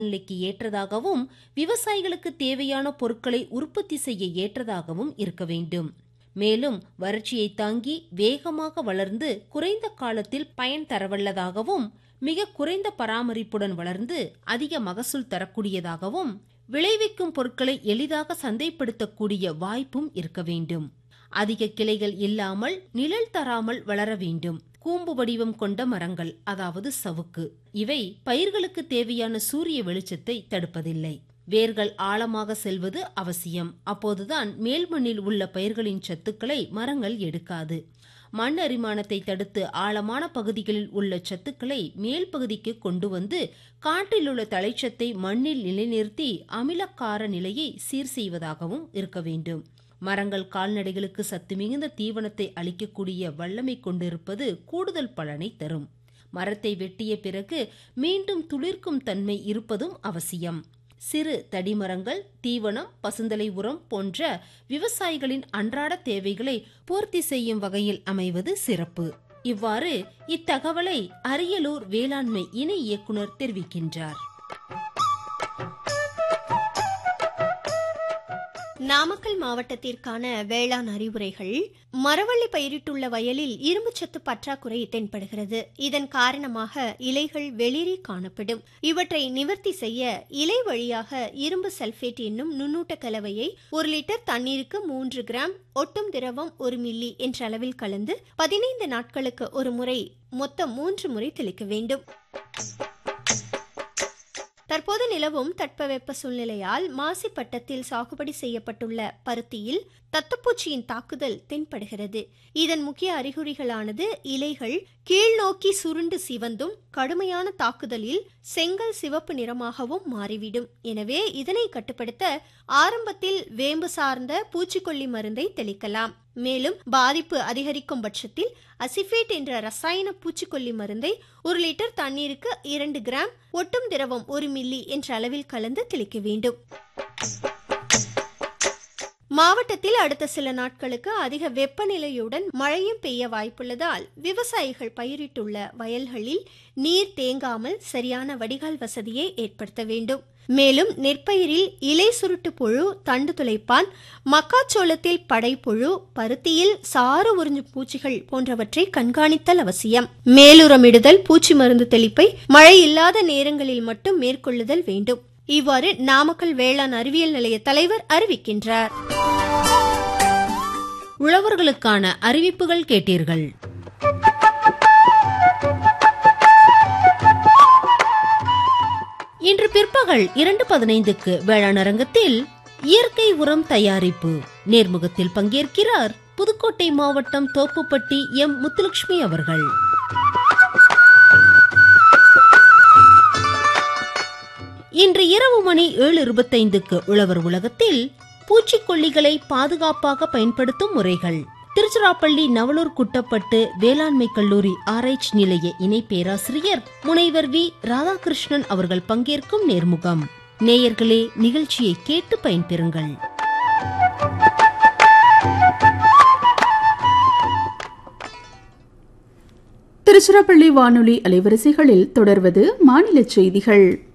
நிலைக்கு ஏற்றதாகவும் விவசாயிகளுக்கு தேவையான பொருட்களை உற்பத்தி செய்ய ஏற்றதாகவும் இருக்க வேண்டும் மேலும் வறட்சியை தாங்கி வேகமாக வளர்ந்து குறைந்த காலத்தில் பயன் தரவல்லதாகவும் மிக குறைந்த பராமரிப்புடன் வளர்ந்து அதிக மகசூல் தரக்கூடியதாகவும் விளைவிக்கும் பொருட்களை எளிதாக சந்தைப்படுத்தக்கூடிய வாய்ப்பும் இருக்க வேண்டும் அதிக கிளைகள் இல்லாமல் நிழல் தராமல் வளர வேண்டும் கூம்பு வடிவம் கொண்ட மரங்கள் அதாவது சவுக்கு இவை பயிர்களுக்கு தேவையான சூரிய வெளிச்சத்தை தடுப்பதில்லை வேர்கள் ஆழமாக செல்வது அவசியம் அப்போதுதான் மேல்மண்ணில் உள்ள பயிர்களின் சத்துக்களை மரங்கள் எடுக்காது மண் அரிமானத்தை தடுத்து ஆழமான பகுதிகளில் உள்ள சத்துக்களை மேல் பகுதிக்கு கொண்டு வந்து காற்றில் உள்ள தழைச்சத்தை மண்ணில் நிலைநிறுத்தி அமிலக்கார நிலையை சீர் செய்வதாகவும் இருக்க வேண்டும் மரங்கள் கால்நடைகளுக்கு சத்து மிகுந்த தீவனத்தை அளிக்கக்கூடிய வல்லமை கொண்டிருப்பது கூடுதல் பலனை தரும் மரத்தை வெட்டிய பிறகு மீண்டும் துளிர்க்கும் தன்மை இருப்பதும் அவசியம் சிறு தடிமரங்கள் தீவனம் பசுந்தலை உரம் போன்ற விவசாயிகளின் அன்றாட தேவைகளை பூர்த்தி செய்யும் வகையில் அமைவது சிறப்பு இவ்வாறு இத்தகவலை அரியலூர் வேளாண்மை இணை இயக்குனர் தெரிவிக்கின்றார் நாமக்கல் மாவட்டத்திற்கான வேளாண் அறிவுரைகள் மரவள்ளி பயிரிட்டுள்ள வயலில் இரும்புச்சத்து பற்றாக்குறை தென்படுகிறது இதன் காரணமாக இலைகள் வெளிரி காணப்படும் இவற்றை நிவர்த்தி செய்ய இலை வழியாக இரும்பு சல்பேட் என்னும் நுண்ணூட்ட கலவையை ஒரு லிட்டர் தண்ணீருக்கு மூன்று கிராம் ஒட்டும் திரவம் ஒரு மில்லி என்ற அளவில் கலந்து பதினைந்து நாட்களுக்கு ஒரு முறை மொத்தம் மூன்று முறை தெளிக்க வேண்டும் தற்போது நிலவும் தட்பவெப்ப சூழ்நிலையால் மாசிப்பட்டத்தில் சாகுபடி செய்யப்பட்டுள்ள பருத்தியில் தத்துப்பூச்சியின் தாக்குதல் தென்படுகிறது இதன் முக்கிய அறிகுறிகளானது இலைகள் கீழ் நோக்கி சுருண்டு சிவந்தும் கடுமையான தாக்குதலில் செங்கல் சிவப்பு நிறமாகவும் மாறிவிடும் எனவே இதனை கட்டுப்படுத்த ஆரம்பத்தில் வேம்பு சார்ந்த பூச்சிக்கொல்லி மருந்தை தெளிக்கலாம் மேலும் பாதிப்பு அதிகரிக்கும் பட்சத்தில் அசிஃபேட் என்ற ரசாயன பூச்சிக்கொல்லி மருந்தை ஒரு லிட்டர் தண்ணீருக்கு இரண்டு கிராம் ஒட்டும் திரவம் ஒரு மில்லி என்ற அளவில் கலந்து தெளிக்க வேண்டும் மாவட்டத்தில் அடுத்த சில நாட்களுக்கு அதிக வெப்பநிலையுடன் மழையும் பெய்ய வாய்ப்புள்ளதால் விவசாயிகள் பயிரிட்டுள்ள வயல்களில் நீர் தேங்காமல் சரியான வடிகால் வசதியை ஏற்படுத்த வேண்டும் மேலும் நெற்பயிரில் இலை சுருட்டு புழு தண்டு துளைப்பான் மக்காச்சோளத்தில் படைப்புழு பருத்தியில் சாறு உறிஞ்சும் பூச்சிகள் போன்றவற்றை கண்காணித்தல் அவசியம் மேலுரமிடுதல் பூச்சி மருந்து தெளிப்பை மழை இல்லாத நேரங்களில் மட்டும் மேற்கொள்ளுதல் வேண்டும் இவ்வாறு நாமக்கல் வேளாண் அறிவியல் நிலைய தலைவர் அறிவிக்கின்றார் உழவர்களுக்கான அறிவிப்புகள் கேட்டீர்கள் இன்று பிற்பகல் இரண்டு பதினைந்துக்கு வேளாண் அரங்கத்தில் இயற்கை உரம் தயாரிப்பு நேர்முகத்தில் பங்கேற்கிறார் புதுக்கோட்டை மாவட்டம் தோப்புப்பட்டி எம் முத்துலட்சுமி அவர்கள் இன்று இரவு மணி ஏழு இருபத்தைந்துக்கு உழவர் உலகத்தில் பூச்சிக்கொல்லிகளை பாதுகாப்பாக பயன்படுத்தும் முறைகள் திருச்சிராப்பள்ளி நவலூர் குட்டப்பட்டு வேளாண்மை கல்லூரி ஆராய்ச்சி நிலைய இணை பேராசிரியர் முனைவர் வி ராதாகிருஷ்ணன் அவர்கள் பங்கேற்கும் நேர்முகம் நேயர்களே நிகழ்ச்சியை கேட்டு பயன்பெறுங்கள் திருச்சிராப்பள்ளி வானொலி அலைவரிசைகளில் தொடர்வது மாநில செய்திகள்